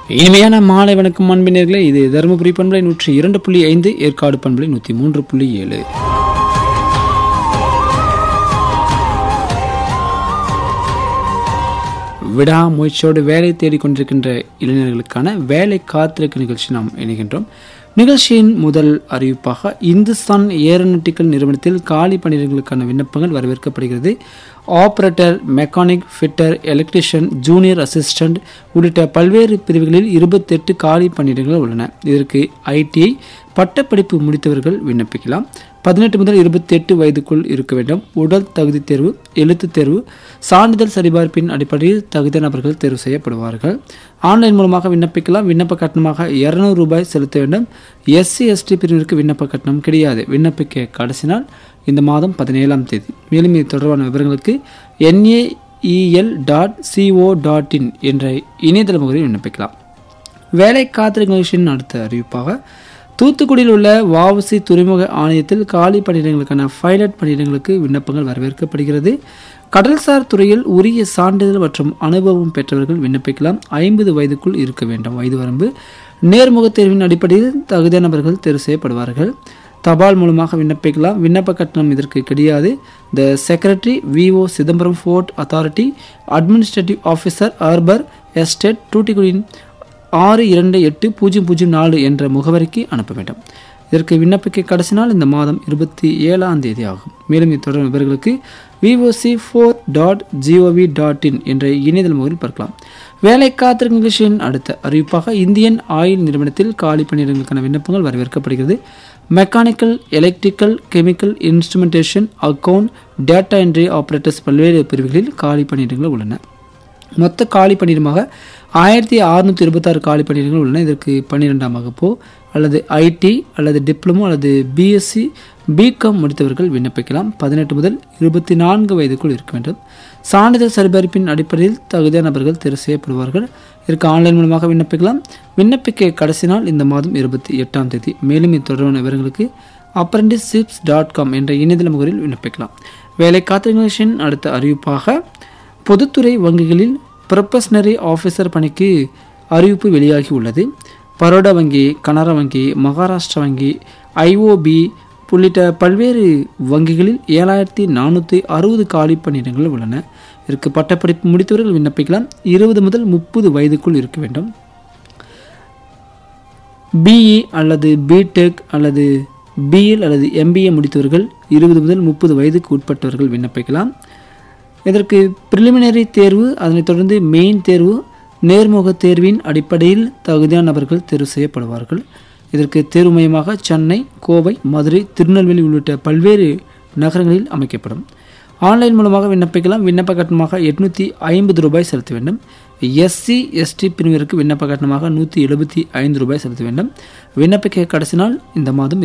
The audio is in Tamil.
இனிமையான மாலை வணக்கம் அன்பினர்களே இது தருமபுரி பண்பலை நூற்றி இரண்டு புள்ளி ஐந்து ஏற்காடு பண்பலை நூற்றி மூன்று புள்ளி ஏழு விடாமுயற்சியோடு வேலை தேடிக் கொண்டிருக்கின்ற இளைஞர்களுக்கான வேலை காத்திருக்க நிகழ்ச்சி நாம் இணைகின்றோம் நிகழ்ச்சியின் முதல் அறிவிப்பாக இந்துஸ்தான் ஏரோநாட்டிக்கல் நிறுவனத்தில் காலி பணியிடங்களுக்கான விண்ணப்பங்கள் வரவேற்கப்படுகிறது operator mechanic fitter electrician junior assistant உள்ளிட்ட பல்வேறு பிரிவுகளில் இருபத்தெட்டு காலி பணியிடங்கள் உள்ளன இதற்கு ஐடிஐ பட்டப்படிப்பு முடித்தவர்கள் விண்ணப்பிக்கலாம் பதினெட்டு முதல் இருபத்தி எட்டு வயதுக்குள் இருக்க வேண்டும் உடல் தகுதி தேர்வு எழுத்துத் தேர்வு சான்றிதழ் சரிபார்ப்பின் அடிப்படையில் தகுதி நபர்கள் தேர்வு செய்யப்படுவார்கள் ஆன்லைன் மூலமாக விண்ணப்பிக்கலாம் விண்ணப்ப கட்டணமாக இருநூறு ரூபாய் செலுத்த வேண்டும் எஸ்சி எஸ்டி பிரிவினருக்கு விண்ணப்ப கட்டணம் கிடையாது விண்ணப்பிக்க கடைசி நாள் இந்த மாதம் பதினேழாம் தேதி மேலும் இது தொடர்பான விவரங்களுக்கு NAEL dot CO dot in என்ற இணையதள முகவரியில் விண்ணப்பிக்கலாம் வேலை காத்திருக்கும் நிகழ்ச்சியின் அடுத்த அறிவிப்பாக தூத்துக்குடியில் உள்ள வஉசி துறைமுக ஆணையத்தில் காலி பணியிடங்களுக்கான பைலட் பணியிடங்களுக்கு விண்ணப்பங்கள் வரவேற்கப்படுகிறது கடல்சார் துறையில் உரிய சான்றிதழ் மற்றும் அனுபவம் பெற்றவர்கள் விண்ணப்பிக்கலாம் ஐம்பது வயதுக்குள் இருக்க வேண்டும் வயது வரம்பு நேர்முக தேர்வின் அடிப்படையில் தகுதியானவர்கள் தேர்வு செய்யப்படுவார்கள் தபால் மூலமாக விண்ணப்பிக்கலாம் விண்ணப்ப கட்டணம் இதற்கு கிடையாது the secretary V O Chidambaram port authority administrative officer harbour estate தூத்துக்குடியின் ஆறு இரண்டு எட்டு பூஜ்ஜியம் பூஜ்ஜியம் நாலு என்ற முகவரிக்கு அனுப்ப வேண்டும் இதற்கு விண்ணப்பிக்க கடைசி நாள் இந்த மாதம் இருபத்தி ஏழாம் தேதி ஆகும் மேலும் இது தொடர்பான விவரங்களுக்கு VOC four dot GOV dot in என்ற இணையதள முகவரில் பார்க்கலாம் வேலை காத்திருக்கும் நிகழ்ச்சியின் அடுத்த அறிவிப்பாக இந்தியன் ஆயில் நிறுவனத்தில் காலி பணியிடங்களுக்கான விண்ணப்பங்கள் வரவேற்கப்படுகிறது mechanical electrical chemical instrumentation account data entry operators பல்வேறு பிரிவுகளில் காலி பணியிடங்கள் உள்ளன மொத்த காலி பணியிடமாக ஆயிரத்தி அறுநூற்றி இருபத்தாறு காலி பணியிடங்கள் உள்ளன இதற்கு பன்னிரெண்டாம் வகுப்போ அல்லது ஐடி அல்லது டிப்ளமோ அல்லது பிஎஸ்சி பிகாம் முடித்தவர்கள் விண்ணப்பிக்கலாம் பதினெட்டு முதல் இருபத்தி நான்கு வயதுக்குள் இருக்க வேண்டும் சான்றிதழ் சரிபார்ப்பின் அடிப்படையில் தகுதியானவர்கள் தேர்வு செய்யப்படுவார்கள் இதற்கு ஆன்லைன் மூலமாக விண்ணப்பிக்கலாம் விண்ணப்பிக்க கடைசி நாள் இந்த மாதம் இருபத்தி எட்டாம் தேதி மேலும் இது தொடர்பான விவரங்களுக்கு அப்ரண்டிஸ்ஷிப்ஸ் டாட் காம் என்ற இணையதள முகரில் விண்ணப்பிக்கலாம் வேலை காத்திருக்கும் அடுத்த அறிவிப்பாக பொதுத்துறை வங்கிகளில் ப்ரொபஷனரி ஆஃபீஸர் பணிக்கு அறிவிப்பு வெளியாகி உள்ளது பரோடா வங்கி கனரா வங்கி மகாராஷ்டிரா வங்கி ஐஓபி உள்ளிட்ட பல்வேறு வங்கிகளில் ஏழாயிரத்தி நானூற்றி அறுபது காலி பணியிடங்கள் உள்ளன இதற்கு பட்டப்படிப்பு முடித்தவர்கள் விண்ணப்பிக்கலாம் இருபது முதல் முப்பது வயதுக்குள் இருக்க வேண்டும் பிஇ அல்லது பிடெக் அல்லது பிஎல் அல்லது எம்பிஏ முடித்தவர்கள் இருபது முதல் முப்பது வயதுக்கு உட்பட்டவர்கள் விண்ணப்பிக்கலாம் இதற்கு பிரிலிமினரி தேர்வு அதனைத் தொடர்ந்து மெயின் தேர்வு நேர்முக தேர்வின் அடிப்படையில் தகுதியான நபர்கள் தேர்வு செய்யப்படுவார்கள் இதற்கு தேர்வு மையமாக சென்னை கோவை மதுரை திருநெல்வேலி உள்ளிட்ட பல்வேறு நகரங்களில் அமைக்கப்படும் ஆன்லைன் மூலமாக விண்ணப்பிக்கலாம் விண்ணப்ப கட்டணமாக எட்நூற்றி ஐம்பது ரூபாய் செலுத்த வேண்டும் எஸ்சி எஸ்டி பிரிவினருக்கு விண்ணப்ப கட்டணமாக நூற்றி எழுபத்தி ஐந்து ரூபாய் செலுத்த வேண்டும் விண்ணப்பிக்க கடைசி நாள் இந்த மாதம்